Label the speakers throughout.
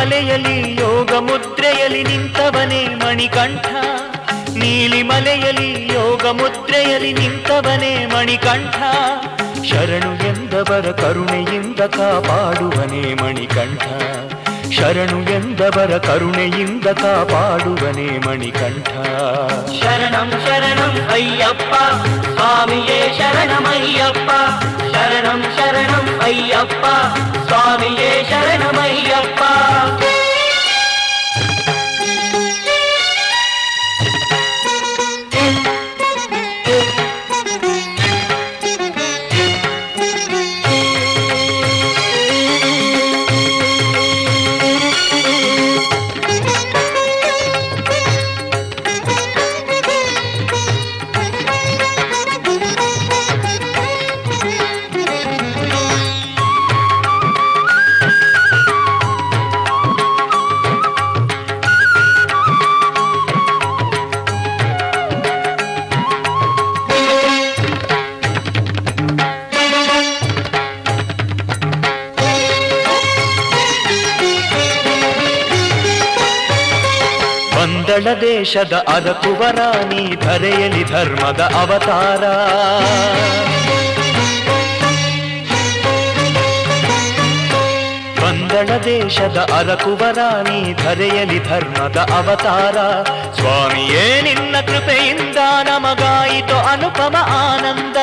Speaker 1: ಮಲೆಯಲಿ ಯೋಗ ಮುದ್ರೆಯಲಿ ನಿಂತವನೇ ಮಣಿಕಂಠ ನೀಲಿ ಮಲೆಯಲಿ ಯೋಗ ಮುದ್ರೆಯಲಿ ನಿಂತವನೇ ಮಣಿಕಂಠ ಶರಣು ಎಂದವರ ಕರುಣೆಯಿಂದ ಕಾಪಾಡುವನೇ ಮಣಿಕಂಠ ಶರಣು ಎಂದವರ ಕರುಣೆಯಿಂದ ಕಾಪಾಡುವನೇ ಮಣಿಕಂಠ
Speaker 2: ಶರಣಂ ಶರಣಂ ಅಯ್ಯಪ್ಪ ಸ್ವಾಮಿಯೇ ಶರಣಮಯ್ಯಪ್ಪ ಶರಣಂ ಶರಣಂ ಅಯ್ಯಪ್ಪ ಸ್ವಾಮಿಯೇ ಶರಣಮಯ್ಯಪ್ಪ
Speaker 1: ಬಂದಳ ದೇಶದ ಅರಕುವರ ನೀ ಧರೆಯಲಿ ಧರ್ಮದ ಅವತಾರ ಬಂದಳ ದೇಶದ ಅರಕುವರ ನೀ ಧರೆಯಲಿ ಧರ್ಮದ ಅವತಾರ ಸ್ವಾಮಿಯೇ ನಿನ್ನ ಕೃಪೆಯಿಂದ ನಮಗಾಯಿತು ಅನುಪಮ ಆನಂದ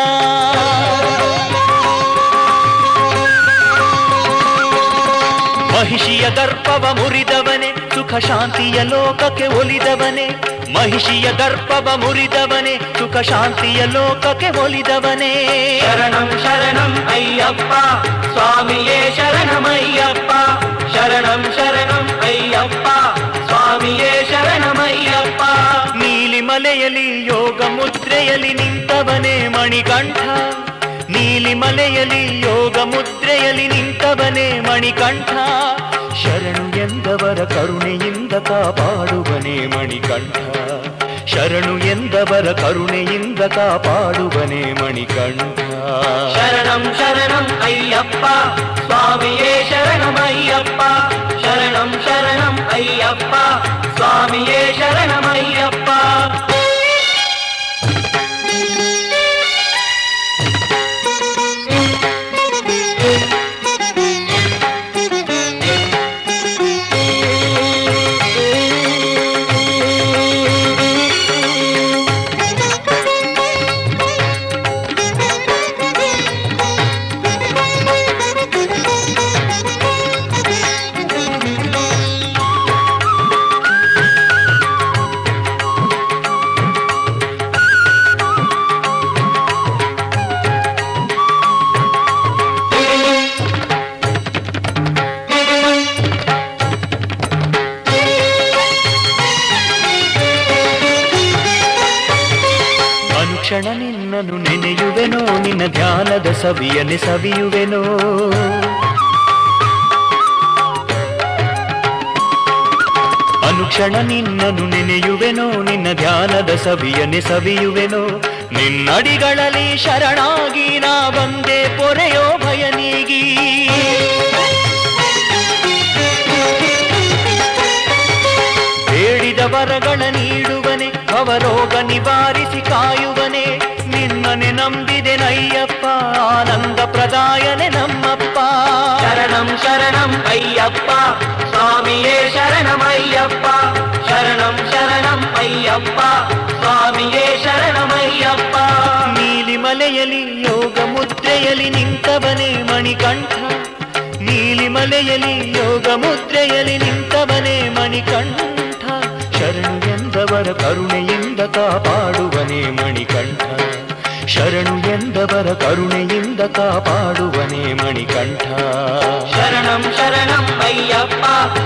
Speaker 1: ಮಹಿಷಿಯ ದರ್ಪವ ಮುರಿದವನೇ ಸುಖ ಶಾಂತಿಯ ಲೋಕಕ್ಕೆ ಒಲಿದವನೇ ಮಹಿಷಿಯ ದರ್ಪವ ಮುರಿದವನೇ ಸುಖ ಶಾಂತಿಯ ಲೋಕಕ್ಕೆ ಒಲಿದವನೇ
Speaker 2: ಶರಣಂ ಶರಣಂ ಅಯ್ಯಪ್ಪ ಸ್ವಾಮಿಯೇ ಶರಣಮಯ್ಯಪ್ಪ ಶರಣಂ ಶರಣಂ ಅಯ್ಯಪ್ಪ ಸ್ವಾಮಿಯೇ ಶರಣಮಯ್ಯಪ್ಪ
Speaker 1: ನೀಲಿ ಮಲೆಯಲಿ ಯೋಗ ಮುದ್ರೆಯಲಿ ನಿಂತವನೇ ಮಣಿಕಂಠ ನೀಲಿ ಮಲೆಯಲಿ ಯೋಗ ಮುದ್ರೆಯಲಿ ನಿಂತವನೇ ಮಣಿಕಂಠ ಶರಣು ಎಂದವರ ಕರುಣೆಯಿಂದ ಕಾಪಾಡುವನೇ ಮಣಿಕಂಠ ಶರಣು ಎಂದವರ ಕರುಣೆಯಿಂದ ಕಾಪಾಡುವನೇ ಮಣಿಕಂಠ
Speaker 2: ಶರಣಂ ಶರಣಂ ಅಯ್ಯಪ್ಪ ಸ್ವಾಮಿಯೇ ಶರಣಮಯ್ಯಪ್ಪ ಶರಣಂ ಶರಣಂ ಅಯ್ಯಪ್ಪ ಸ್ವಾಮಿಯೇ ಶರಣಮಯ್ಯಪ್ಪ
Speaker 1: ಅನುಕ್ಷಣ ನಿನ್ನನ್ನು ನೆನೆಯುವೆನೋ ನಿನ್ನ ಧ್ಯಾನದ ಸವಿಯನೆ ಸವಿಯುವೆನೋ ಅನುಕ್ಷಣ ನಿನ್ನನ್ನು ನೆನೆಯುವೆನೋ ನಿನ್ನ ಧ್ಯಾನದ ಸವಿಯನೆ ಸವಿಯುವೆನೋ ನಿನ್ನಡಿಗಳಲ್ಲಿ ಶರಣಾಗಿ ನಾ ಬಂದೆ ಪೊರೆಯೋ ಭಯ ನೀಗಿ ಬೇಡಿದ ವರಗಳ ನೀಡುವನೆ ಅವರೋಗ ನಿವಾರಿಸಿ ಕಾಯುವನೆ ನಿನ್ನನೆ ನಂಬಿದೆ ನಯ್ಯಪ್ಪ ಆನಂದ ಪ್ರದಾಯನೆ ನಮ್ಮಪ್ಪ
Speaker 2: ಶರಣಂ ಶರಣಂ ಅಯ್ಯಪ್ಪ ಸ್ವಾಮಿಯೇ ಶರಣಮಯ್ಯಪ್ಪ ಶರಣಂ ಶರಣಂ ಅಯ್ಯಪ್ಪ ಸ್ವಾಮಿಯೇ ಶರಣಮಯ್ಯಪ್ಪ
Speaker 1: ನೀಲಿ ಮಲೆಯಲಿ ಯೋಗ ಮುದ್ರೆಯಲಿ ನಿಂತವನೇ ಮಣಿಕಂಠ ನೀಲಿ ಮಲೆಯಲಿ ಯೋಗ ಮುದ್ರೆಯಲಿ ನಿಂತವನೇ ಮಣಿಕಂಠ ಶರಣು ಎಂದವರ ಕರುಣೆಯಿಂದ ಕಾಪಾಡುವನೇ ಮಣಿಕಂಠ ಶರಣು ಎಂದವರ ಕರುಣೆಯಿಂದ ಕಾಪಾಡುವನೇ ಮಣಿಕಂಠ
Speaker 2: ಶರಣಂ ಶರಣಂ ಅಯ್ಯಪ್ಪ